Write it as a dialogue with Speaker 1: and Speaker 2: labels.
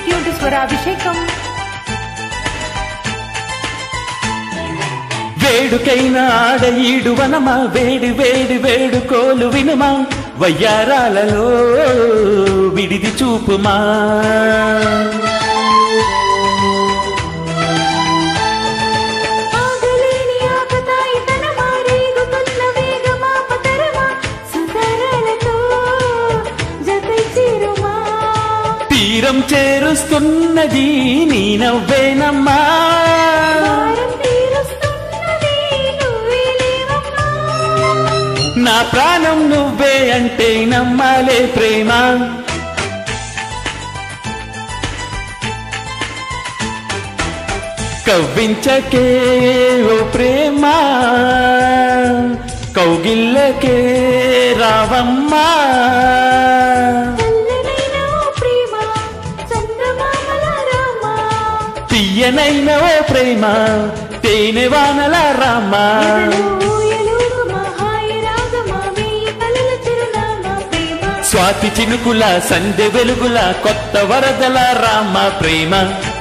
Speaker 1: stay tune స్వరాభిషేకం
Speaker 2: వేడుకైన ఆడ ఈడు వనమా వేడి వేడి వేడుకోలు వినుమా వయ్యారాలలో విడిది చూపుమా
Speaker 1: ఆగలేని ఆకతాయి తనమా రేగుతున్న వేగమా పతరమా సుతరాలతో జతై చేరుమా
Speaker 2: తీరం చేరుస్తున్నది నీ నవ్వేనమ్మా
Speaker 1: భారం తీరుస్తున్నది నువ్వే లేవమ్మా
Speaker 2: నా ప్రాణం నువ్వే అంటే నమ్మాలే ప్రేమ కవ్వించకే ఓ ప్రేమ కౌగిల్లకే రావమ్మా
Speaker 1: చల్లనైన ఓ ప్రేమ చందమామల రామా
Speaker 2: తీయనైన ఓ ప్రేమ తేనె వానల రామా
Speaker 1: ఎదలో ఎలుగుమా హాయి రాగమా వేయి కలల చిరునామా ప్రేమ
Speaker 2: స్వాతి చినుకుల సంధ్య వెలుగుల కొత్త వరదల రామ ప్రేమ